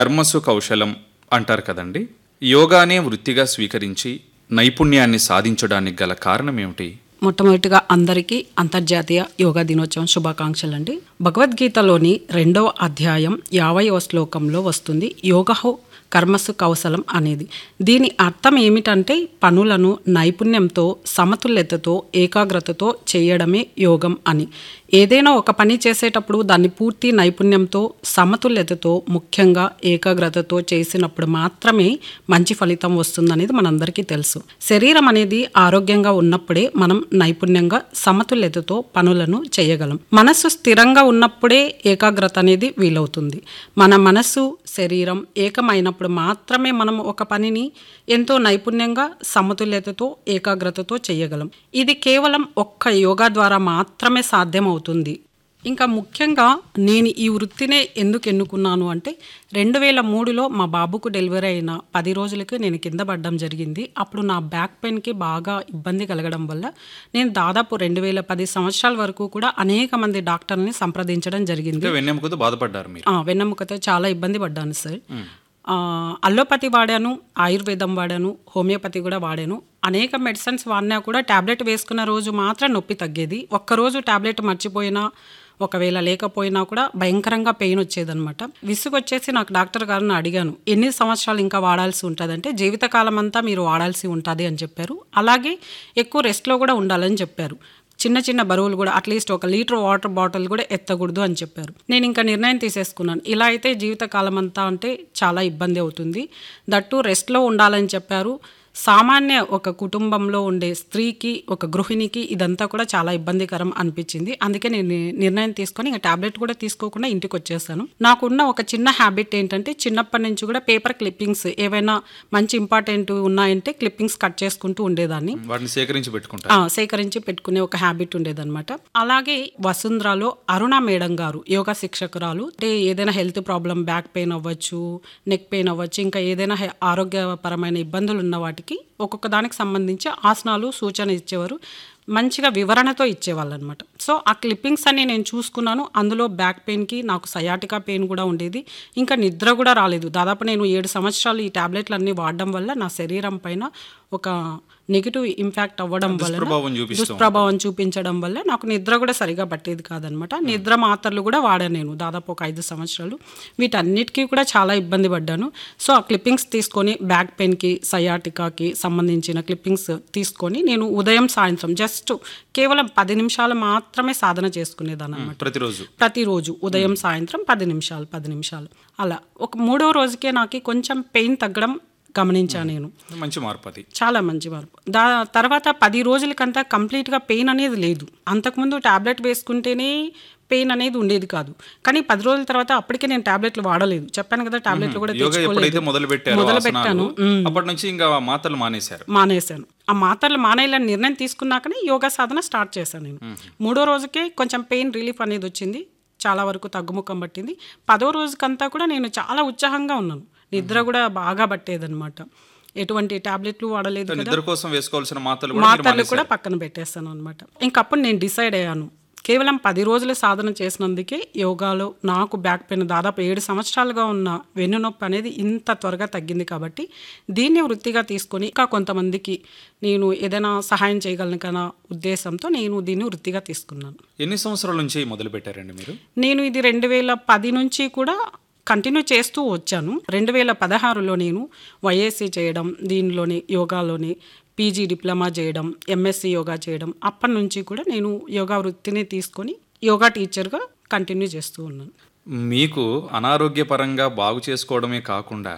కర్మసు కౌశలం అంటారు కదండి యోగానే వృత్తిగా స్వీకరించి నైపుణ్యాన్ని సాధించడానికి గల కారణం ఏమిటి మొట్టమొదటిగా అందరికీ అంతర్జాతీయ యోగా దినోత్సవం శుభాకాంక్షలు అండి భగవద్గీతలోని రెండవ అధ్యాయం యాభైవ శ్లోకంలో వస్తుంది యోగహో కర్మసు కౌశలం అనేది దీని అర్థం ఏమిటంటే పనులను నైపుణ్యంతో సమతుల్యతతో ఏకాగ్రతతో చేయడమే యోగం అని ఏదైనా ఒక పని చేసేటప్పుడు దాన్ని పూర్తి నైపుణ్యంతో సమతుల్యతతో ముఖ్యంగా ఏకాగ్రతతో చేసినప్పుడు మాత్రమే మంచి ఫలితం వస్తుందనేది మనందరికీ తెలుసు శరీరం అనేది ఆరోగ్యంగా ఉన్నప్పుడే మనం నైపుణ్యంగా సమతుల్యతతో పనులను చేయగలం మనస్సు స్థిరంగా ఉన్నప్పుడే ఏకాగ్రత అనేది వీలవుతుంది మన మనస్సు శరీరం ఏకమైనప్పుడు మాత్రమే మనం ఒక పనిని ఎంతో నైపుణ్యంగా సమతుల్యతతో ఏకాగ్రతతో చేయగలం ఇది కేవలం ఒక్క యోగా ద్వారా మాత్రమే సాధ్యమవుతుంది ఇంకా ముఖ్యంగా నేను ఈ వృత్తినే ఎందుకు ఎన్నుకున్నాను అంటే రెండు వేల మూడులో మా బాబుకు డెలివరీ అయిన పది రోజులకి నేను కింద పడడం జరిగింది అప్పుడు నా బ్యాక్ పెయిన్కి బాగా ఇబ్బంది కలగడం వల్ల నేను దాదాపు రెండు వేల పది సంవత్సరాల వరకు కూడా అనేక మంది డాక్టర్ని సంప్రదించడం జరిగింది అంటే వెన్నెముకతో బాధపడ్డారు మీరు ఆ, వెన్నెముకతో చాలా ఇబ్బంది పడ్డాను సార్ ఆ, అల్లోపతి వాడాను ఆయుర్వేదం వాడాను హోమియోపతి కూడా వాడాను అనేక మెడిసిన్స్ వాడినా కూడా టాబ్లెట్ వేసుకున్న రోజు మాత్రం నొప్పి తగ్గేది ఒక్కరోజు టాబ్లెట్ మర్చిపోయినా ఒకవేళ లేకపోయినా కూడా భయంకరంగా పెయిన్ వచ్చేదనమాట విసుగు వచ్చేసి నాకు డాక్టర్ గారిని అడిగాను ఎన్ని సంవత్సరాలు ఇంకా వాడాల్సి ఉంటుందంటే జీవితకాలం అంతా మీరు వాడాల్సి ఉంటుంది అని చెప్పారు అలాగే ఎక్కువ రెస్ట్లో కూడా ఉండాలని చెప్పారు చిన్న చిన్న బరువులు కూడా అట్లీస్ట్ ఒక లీటర్ వాటర్ బాటిల్ కూడా ఎత్తకూడదు అని చెప్పారు నేను ఇంకా నిర్ణయం తీసేసుకున్నాను ఇలా అయితే జీవితకాలం అంతా అంటే చాలా ఇబ్బంది అవుతుంది దట్టు రెస్ట్లో ఉండాలని చెప్పారు సామాన్య ఒక కుటుంబంలో ఉండే స్త్రీకి ఒక గృహిణికి ఇదంతా కూడా చాలా ఇబ్బందికరం అనిపించింది అందుకే నేను ని- నిర్ణయం తీసుకొని ఇంకా టాబ్లెట్ కూడా తీసుకోకుండా ఇంటికి వచ్చేసాను నాకున్న ఒక చిన్న హ్యాబిట్ ఏంటంటే చిన్నప్పటి నుంచి కూడా పేపర్ క్లిప్పింగ్స్ ఏవైనా మంచి ఇంపార్టెంట్ ఉన్నాయంటే క్లిప్పింగ్స్ కట్ చేసుకుంటూ ఉండేదాన్ని వాటిని సేకరించి పెట్టుకుంటారు ఆ, సేకరించి పెట్టుకునే ఒక హ్యాబిట్ ఉండేదన్నమాట అలాగే వసుంధరలో అరుణ మేడం గారు యోగా శిక్షకురాలు అంటే ఏదైనా హెల్త్ ప్రాబ్లం బ్యాక్ పెయిన్ అవ్వచ్చు నెక్ పెయిన్ అవ్వచ్చు ఇంకా ఏదైనా హె- ఆరోగ్యపరమైన ఇబ్బందులు ఉన్న వాటికి ఒక్కొక్క దానికి సంబంధించి ఆసనాలు సూచన ఇచ్చేవారు మంచిగా వివరణతో ఇచ్చేవాళ్ళు అనమాట సో ఆ క్లిప్పింగ్స్ అన్ని నేను చూసుకున్నాను అందులో బ్యాక్ పెయిన్కి నాకు సయాటికా పెయిన్ కూడా ఉండేది ఇంకా నిద్ర కూడా రాలేదు దాదాపు నేను ఏడు సంవత్సరాలు ఈ టాబ్లెట్లు అన్నీ వాడడం వల్ల నా శరీరం పైన ఒక నెగిటివ్ ఇంపాక్ట్ అవ్వడం వల్ల దుష్ప్రభావం చూపిస్తూ దుష్ప్రభావం చూపించడం వల్ల నాకు నిద్ర కూడా సరిగా పట్టేది కాదనమాట నిద్ర మాత్రలు కూడా వాడాను నేను దాదాపు ఒక ఐదు సంవత్సరాలు వీటన్నిటికీ కూడా చాలా ఇబ్బంది పడ్డాను సో ఆ క్లిప్పింగ్స్ తీసుకొని బ్యాక్ పెయిన్కి సయాటికాకి సంబంధించిన క్లిప్పింగ్స్ తీసుకొని నేను ఉదయం సాయంత్రం జస్ట్ కేవలం పది నిమిషాలు మాత్రమే సాధన చేసుకునేదాన్ని అనమాట ప్రతిరోజు ప్రతిరోజు ఉదయం సాయంత్రం పది నిమిషాలు పది నిమిషాలు అలా ఒక మూడో రోజుకే నాకు కొంచెం పెయిన్ తగ్గడం గమనించాను నేను మంచి మార్పు అది చాలా మంచి మార్పు దా తర్వాత పది రోజులకంతా కంప్లీట్గా పెయిన్ అనేది లేదు అంతకుముందు టాబ్లెట్ వేసుకుంటేనే పెయిన్ అనేది ఉండేది కాదు కానీ పది రోజుల తర్వాత అప్పటికే నేను టాబ్లెట్లు వాడలేదు చెప్పాను కదా టాబ్లెట్లు కూడా యోగా ఎప్పుడైతే తెచ్చుకోలేదు మొదలు పెట్టారో మొదలు ఆసనాలు, పెట్టాను అప్పటి నుంచి ఇంకా మాటలు మానేశారు మానేశాను ఆ మాత్రలు మానేయాలని నిర్ణయం తీసుకున్నాకనే యోగా సాధన స్టార్ట్ చేశాను నేను మూడో రోజుకే కొంచెం పెయిన్ రిలీఫ్ అనేది వచ్చింది చాలా వరకు తగ్గుముఖం పట్టింది పదో రోజుకంతా కూడా నేను చాలా ఉత్సాహంగా ఉన్నాను నిద్ర కూడా బాగా పట్టేదన్నమాట ఎటువంటి టాబ్లెట్లు వాడలేదు కదా నిద్ర కోసం వేసుకోవాల్సిన మాటలు కూడా మీరు మాత్రలు కూడా పక్కన పెట్టేస్తాను అనమాట ఇంకప్పుడు నేను డిసైడ్ అయ్యాను కేవలం పది రోజులు సాధన చేసినందుకే యోగాలో నాకు బ్యాక్ పెయిన్ దాదాపు ఏడు సంవత్సరాలుగా ఉన్న వెన్నునొప్పి అనేది ఇంత త్వరగా తగ్గింది కాబట్టి దీన్ని వృత్తిగా తీసుకొని ఇంకా కొంతమందికి నేను ఏదైనా సహాయం చేయగలను కదా ఉద్దేశంతో నేను దీన్ని వృత్తిగా తీసుకున్నాను ఎన్ని సంవత్సరాల నుంచి మొదలు పెట్టారండి మీరు నేను ఇది రెండు వేల పది నుంచి కూడా కంటిన్యూ చేస్తూ వచ్చాను రెండు వేల పదహారులో నేను వైఎస్సీ చేయడం దీనిలోని యోగాలోని పీజీ డిప్లొమా చేయడం ఎంఎస్సి యోగా చేయడం అప్పటి నుంచి కూడా నేను యోగా వృత్తిని తీసుకొని యోగా టీచర్గా కంటిన్యూ చేస్తూ ఉన్నాను మీకు అనారోగ్యపరంగా బాగు చేసుకోవడమే కాకుండా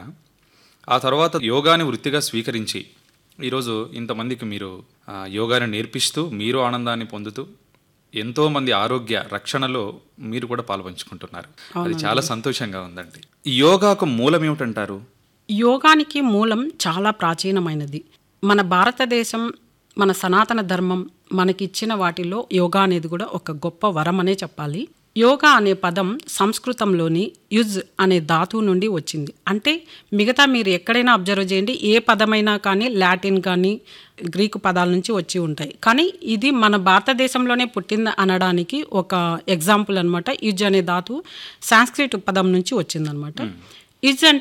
ఆ తర్వాత యోగాని వృత్తిగా స్వీకరించి ఈరోజు ఇంతమందికి మీరు ఆ, యోగాని నేర్పిస్తూ మీరు ఆనందాన్ని పొందుతూ ఎంతోమంది ఆరోగ్య రక్షణలో మీరు కూడా పాల్పంచుకుంటున్నారు అది చాలా సంతోషంగా ఉందండి ఈ యోగాకు మూలం ఏమిటంటారు యోగానికి మూలం చాలా ప్రాచీనమైనది మన భారతదేశం మన సనాతన ధర్మం మనకిచ్చిన వాటిలో యోగా అనేది కూడా ఒక గొప్ప వరం అనే చెప్పాలి యోగా అనే పదం సంస్కృతంలోని యుజ్ అనే ధాతువు నుండి వచ్చింది అంటే మిగతా మీరు ఎక్కడైనా అబ్జర్వ్ చేయండి ఏ పదమైనా కానీ లాటిన్ కానీ గ్రీకు పదాల నుంచి వచ్చి ఉంటాయి కానీ ఇది మన భారతదేశంలోనే పుట్టింది అనడానికి ఒక ఎగ్జాంపుల్ అనమాట యుజ్ అనే ధాతువు సాంస్క్రిట్ పదం నుంచి వచ్చిందనమాట ఇజ్ అంటే